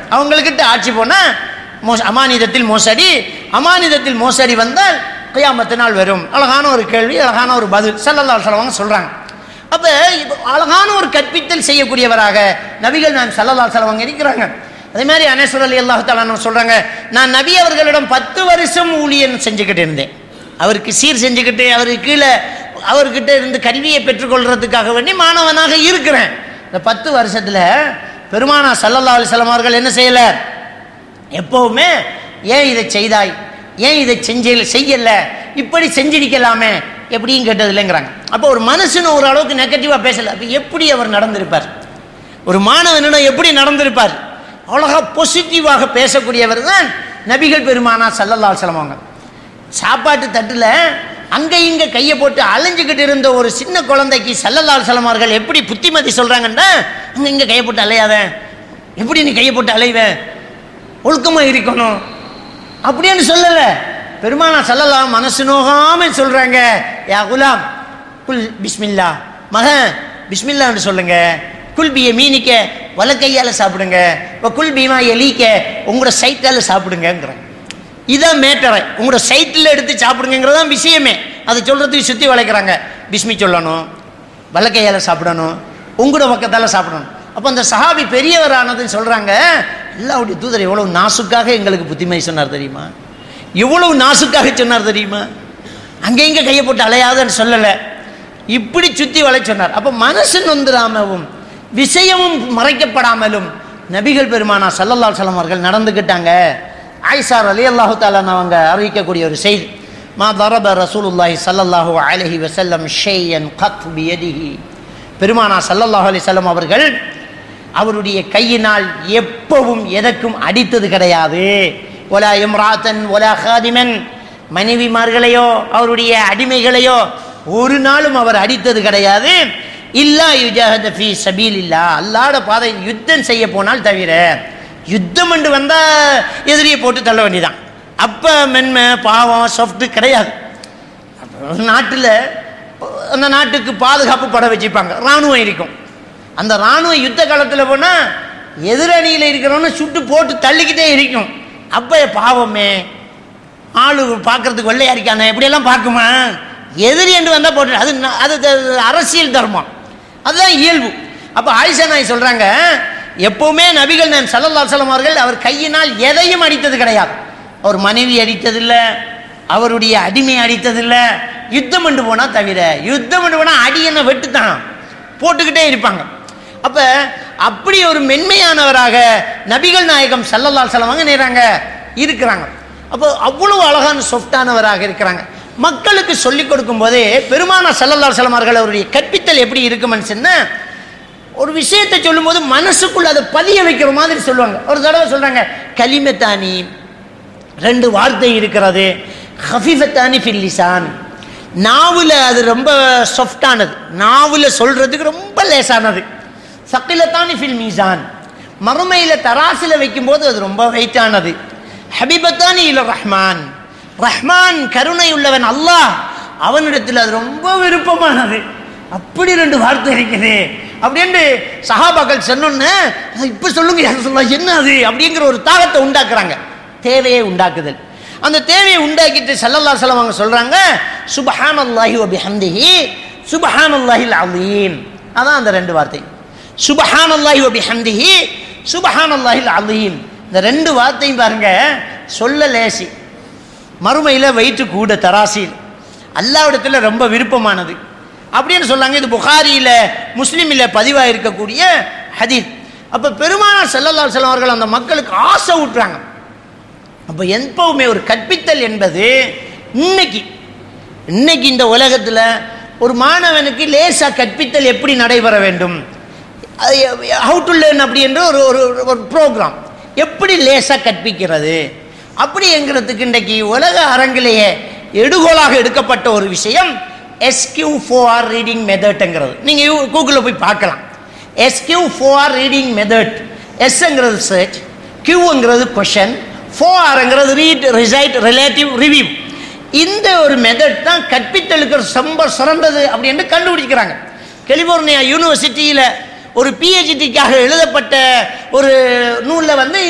அவங்கக்கிட்ட ஆட்சி போனால் மோ அமானிதத்தில் மோசடி அமானிதத்தில் மோசடி வந்தால் கியாமத்து நாள் வரும் அழகான ஒரு கேள்வி அழகான ஒரு பதில் சல்லல்லா சொல்லுவாங்க சொல்கிறாங்க அப்போ இது அழகான ஒரு கற்பித்தல் செய்யக்கூடியவராக நபிகள் நான் சல்லல்லா செலவங்க இருக்கிறாங்க அதே மாதிரி அனேஸ்வர் அலி அல்லாஹு தாலான்னு சொல்கிறாங்க நான் நபி அவர்களிடம் பத்து வருஷம் ஊழியன் செஞ்சுக்கிட்டு இருந்தேன் அவருக்கு சீர் செஞ்சுக்கிட்டு அவருக்கு கீழே அவர்கிட்ட இருந்து கல்வியை பெற்றுக்கொள்றதுக்காக வேண்டி மாணவனாக இருக்கிறேன் இந்த பத்து வருஷத்தில் பெருமானா சல்லல்லா அலிஸ்லாம் அவர்கள் என்ன செய்யலை எப்பவுமே ஏன் இதை செய்தாய் ஏன் இதை செஞ்ச செய்யல இப்படி செஞ்சிருக்கலாமே எப்படியும் கேட்டது இல்லைங்கிறாங்க அப்போ ஒரு மனுஷன் ஒரு அளவுக்கு நெகட்டிவாக பேசல அப்போ எப்படி அவர் நடந்திருப்பார் ஒரு மாணவனிடம் எப்படி நடந்திருப்பார் அழகா பாசிட்டிவாக பேசக்கூடியவர் தான் நபிகள் பெருமானா சல்லல்லா அவங்க சாப்பாட்டு தட்டில் அங்கே இங்கே கையை போட்டு அலைஞ்சுக்கிட்டு இருந்த ஒரு சின்ன குழந்தைக்கு சல்லல்லால் அவர்கள் எப்படி புத்திமதி சொல்கிறாங்கன்னா அங்கே இங்கே கையை போட்டு அலையாத எப்படி நீ கையை போட்டு அலைவ ஒழுக்கமாக இருக்கணும் அப்படின்னு சொல்லலை பெருமானா சல்லல்லாம் மனசு நோகாமல் சொல்கிறாங்க யா குலாம் குல் பிஸ்மில்லா மகன் பிஸ்மில்லான்னு சொல்லுங்க குல் பிய மீனிக்க வலக்கையால் சாப்பிடுங்க இப்போ குல் பீமா எலிக்க உங்களோட சைட்டால் சாப்பிடுங்கங்கிறாங்க இதான் மேட்டரை உங்களோட சைட்டில் எடுத்து சாப்பிடுங்கிறதான் விஷயமே அதை சொல்கிறதுக்கு சுற்றி வளைக்கிறாங்க பிஸ்மி சொல்லணும் வலக்கையால் சாப்பிடணும் உங்களோட பக்கத்தால் சாப்பிடணும் அப்போ அந்த சஹாபி பெரியவரானதுன்னு சொல்கிறாங்க அல்லாவுடைய தூதர் எவ்வளவு நாசுக்காக எங்களுக்கு புத்திமதி சொன்னார் தெரியுமா எவ்வளவு நாசுக்காக சொன்னார் தெரியுமா அங்கே இங்கே கையை போட்டு அலையாதன்னு சொல்லலை இப்படி சுற்றி வளை சொன்னார் அப்போ மனசு நொந்துராமவும் விஷயமும் மறைக்கப்படாமலும் நபிகள் பெருமானா சல்லல்லா சலம் அவர்கள் நடந்துக்கிட்டாங்க ஆயிஷார் அலி அல்லாஹு தாலான் அவங்க அறிவிக்கக்கூடிய ஒரு செய்தி மா தரப ரசூலுல்லாஹி ஸல்லல்லாஹு அலைஹி வஸல்லம் ஷையன் கத் பியதிஹி பெருமானா ஸல்லல்லாஹு அலைஹி வஸல்லம் அவர்கள் அவருடைய கையினால் எப்பவும் எதற்கும் அடித்தது கிடையாது ஒலா இம்ராத்தன் ஒலா ஹாதிமன் மனைவிமார்களையோ அவருடைய அடிமைகளையோ ஒரு நாளும் அவர் அடித்தது கிடையாது இல்லா யுஜாஹத ஃபி சபீல் இல்லா அல்லாட பாதை யுத்தம் செய்ய போனால் தவிர யுத்தம் என்று வந்தால் எதிரியை போட்டு தள்ள வேண்டியதான் அப்போ மென்மை பாவம் சாஃப்ட் கிடையாது ஒரு நாட்டில் அந்த நாட்டுக்கு பாதுகாப்பு பட வச்சுப்பாங்க இராணுவம் இருக்கும் அந்த இராணுவ யுத்த காலத்தில் போனால் எதிரணியில் இருக்கிறவன சுட்டு போட்டு தள்ளிக்கிட்டே இருக்கும் அப்போ பாவமே ஆளு பார்க்கறதுக்கு வெள்ளையா இருக்கானே இப்படியெல்லாம் பார்க்குமா எதிரி என்று வந்தால் போட்டு அது ந- அது த- அரசியல் தர்மம் அதுதான் இயல்பு அப்போ ஆயிஷா நாய் சொல்கிறாங்க எப்பவுமே நபிகள் நான் சல்லல்லா அலுவலம் அவர்கள் அவர் கையினால் எதையும் அடித்தது கிடையாது அவர் மனைவி அடித்ததில்லை அவருடைய அடிமை அடித்ததில்லை யுத்தம் பண்ணு போனால் தவிர யுத்தம் பண்ணு போனால் அடி என்ன வெட்டுத்தான் போட்டுக்கிட்டே இருப்பாங்க அப்போ அப்படி ஒரு மென்மையானவராக நபிகள் நாயகம் சல்லல்லா செலவங்க நேராங்க இருக்கிறாங்க அப்போ அவ்வளவு அழகான சொஃப்டானவராக இருக்கிறாங்க மக்களுக்கு சொல்லிக் கொடுக்கும் போதே பெருமான சல்லல்லா செலமார்கள் அவருடைய கற்பித்தல் எப்படி இருக்குமென்னு சொன்னா ஒரு விஷயத்தை சொல்லும்போது மனசுக்குள்ள அதை பதிய வைக்கிற மாதிரி சொல்லுவாங்க ஒரு தடவை சொல்றாங்க கலிமத்தானி ரெண்டு வார்த்தை இருக்கிறது ஹஃபிஃபத்தானி ஃபில் லிசான் நாவில் அது ரொம்ப சாஃப்டானது நாவில் சொல்றதுக்கு ரொம்ப லேசானது சக்கிலத்தானி ஃபில் மீசான் மறுமையில் தராசில் வைக்கும்போது அது ரொம்ப வெயிட்டானது ஹபிபத்தானி இல ரஹ்மான் ரஹ்மான் கருணை உள்ளவன் அல்லாஹ் அவனிடத்தில் அது ரொம்ப விருப்பமானது அப்படி ரெண்டு வார்த்தை இருக்குது அப்படின்னு சஹாபாக்கள் சொன்னோன்னு இப்போ சொல்லுங்க யார் சொல்ல என்ன அது அப்படிங்கிற ஒரு தாகத்தை உண்டாக்குறாங்க தேவையை உண்டாக்குதல் அந்த தேவையை உண்டாக்கிட்டு சல்லல்லா சலம் அவங்க சொல்றாங்க சுபஹான் அல்லாஹி வபி ஹம்திஹி சுபஹான் அல்லாஹில் அலீம் அதான் அந்த ரெண்டு வார்த்தை சுபஹான் அல்லாஹி வபி ஹம்திஹி சுபஹான் அல்லாஹில் அலீம் இந்த ரெண்டு வார்த்தையும் பாருங்க சொல்ல லேசி மறுமையில் வயிற்று கூட தராசில் அல்லாவிடத்தில் ரொம்ப விருப்பமானது அப்படின்னு சொன்னாங்க இது புகாரியில் முஸ்லீமில் பதிவாக இருக்கக்கூடிய ஹதீத் அப்போ பெருமானார் ஸல்லல்லாஹு அலைஹி வஸல்லம் அவர்கள் அந்த மக்களுக்கு ஆசை ஊட்டுறாங்க அப்போ எப்பவுமே ஒரு கற்பித்தல் என்பது இன்னைக்கு இன்னைக்கு இந்த உலகத்தில் ஒரு மாணவனுக்கு லேசாக கற்பித்தல் எப்படி நடைபெற வேண்டும் ஹவு டு லேர்ன் அப்படி என்ற ஒரு ஒரு ஒரு ப்ரோக்ராம் எப்படி லேசாக கற்பிக்கிறது அப்படிங்கிறதுக்கு இன்றைக்கு உலக அரங்கிலேயே எடுகோலாக எடுக்கப்பட்ட ஒரு விஷயம் எஸ்கியூ ஃபோஆர் ரீடிங் மெத்தட்ங்கிறது நீங்கள் கூகுளில் போய் பார்க்கலாம் எஸ்கியூ ஃபோஆர் ரீடிங் மெத்தட் எஸ்ங்கிறது சர்ச் கியூங்கிறது கொஷன் ஃபோஆருங்கிறது ரீட் ரிசைட் ரிலேட்டிவ் ரிவ்யூ இந்த ஒரு மெத்தட் தான் கற்பித்தலுக்கு ரொம்ப சிறந்தது அப்படின்னு கண்டுபிடிக்கிறாங்க கலிபோர்னியா யூனிவர்சிட்டியில் ஒரு பிஹெச்டிக்காக எழுதப்பட்ட ஒரு நூலில் வந்து